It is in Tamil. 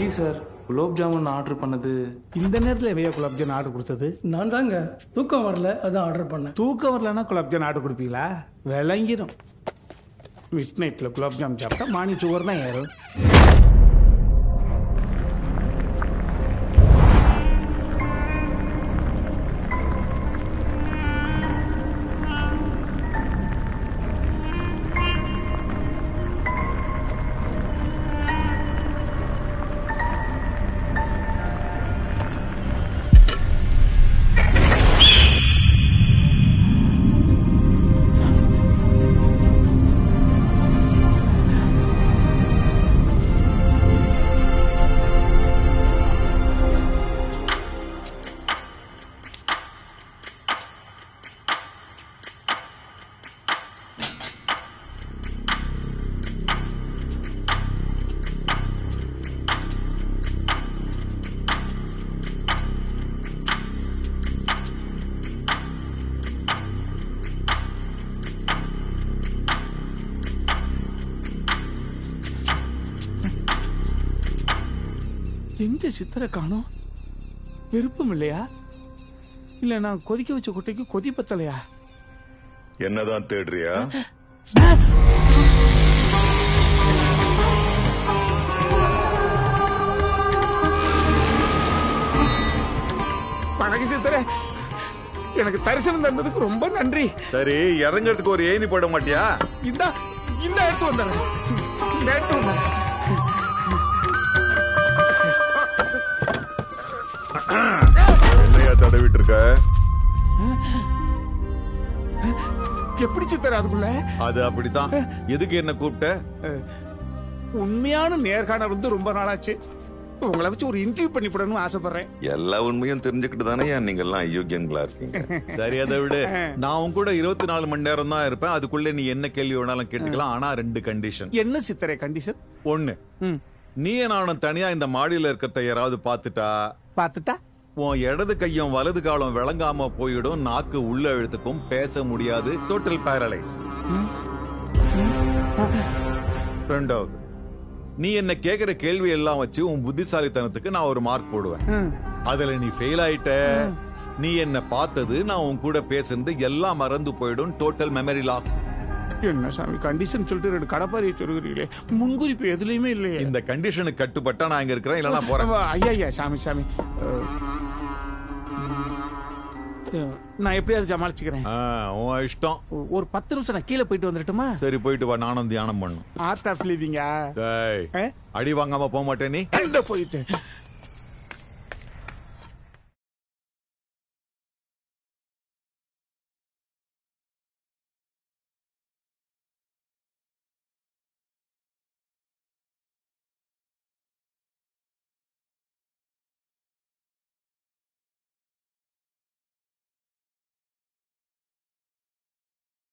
சார் குலோப் ஜாமுன் ஆர்டர் பண்ணது இந்த நேரத்தில் எவையா குலாப்ஜான் ஆர்டர் கொடுத்தது நான் தாங்க தூக்கம் வரல அதான் ஆர்டர் பண்ணேன் தூக்கம் வரலன்னா குலாப்ஜான் ஆர்டர் கொடுப்பீங்களா விளங்கிடும் மிட் நைட்டில் குலாப்ஜாம் சாப்பிட்டா மார்னிங் சுகர் தான் ஏறும் எங்க சித்திரை காணோம் விருப்பம் இல்லையா இல்ல நான் கொதிக்க வச்ச குட்டைக்கு கொதி பத்தலையா என்னதான் தேடுறியா வணக்கம் சித்திரை எனக்கு தரிசனம் தந்ததுக்கு ரொம்ப நன்றி சரி இறங்கறதுக்கு ஒரு ஏணி போட மாட்டியா இந்த இந்த எடுத்து வந்துடுறேன் இந்த எடுத்து வந்துடுறேன் என்னையா தடவிட்டு இருக்க எப்படி சித்திரை அதுக்குள்ள அது அப்படித்தான் எதுக்கு என்ன கூப்பிட்ட உண்மையான நேர்காணல் வந்து ரொம்ப நாளாச்சு உங்களை வச்சு ஒரு இன்டர்வியூ பண்ணி போடணும்னு ஆசைப்படுறேன் எல்லா உண்மையும் தெரிஞ்சுக்கிட்டு தானே நீங்க எல்லாம் அயோக்கியங்களா இருக்கீங்க சரி அதை விடு நான் உன் கூட இருபத்தி நாலு மணி நேரம் தான் இருப்பேன் அதுக்குள்ள நீ என்ன கேள்வி வேணாலும் கேட்டுக்கலாம் ஆனா ரெண்டு கண்டிஷன் என்ன சித்திரை கண்டிஷன் ஒண்ணு ம் நீ நானும் தனியா இந்த மாடியில இருக்கிறத யாராவது பாத்துட்டா பார்த்துட்டா உன் இடது கையும் வலது காலம் விளங்காம போயிடும் நாக்கு உள்ள எழுத்துக்கும் பேச முடியாது டோட்டல் பேரலைஸ் ரெண்டாவது நீ என்ன கேக்குற கேள்வி எல்லாம் வச்சு உன் புத்திசாலித்தனத்துக்கு நான் ஒரு மார்க் போடுவேன் ம். அதுல நீ ஃபெயில் ஆயிட்ட நீ என்ன பார்த்தது நான் உன் கூட பேசுனது எல்லாம் மறந்து போயிடும் டோட்டல் மெமரி லாஸ் என்ன சாமி கண்டிஷன் சொல்லிட்டு ரெண்டு கடப்பாரியை சொல்லுகிறீங்களே முன்குறிப்பு எதுலயுமே இல்லையே இந்த கண்டிஷனுக்கு கட்டுப்பட்டா நான் இங்க இருக்கிறேன் இல்ல நான் போறேன் ஐயா ஐயா சாமி சாமி அஹ், அஹ், நான் எப்படியாவது சமாளிச்சுக்கிறேன் ஆ, உன் இஷ்டம் ஒரு பத்து நிமிஷம் நான் கீழே போயிட்டு வந்துட்டுமா சரி போயிட்டு வா நானும் தியானம் பண்ணும் ஆர்ட் ஆஃப் லிவிங்கா டேய், ஆ? அடி வாங்காம போக மாட்டே நீ இந்த போயிட்டு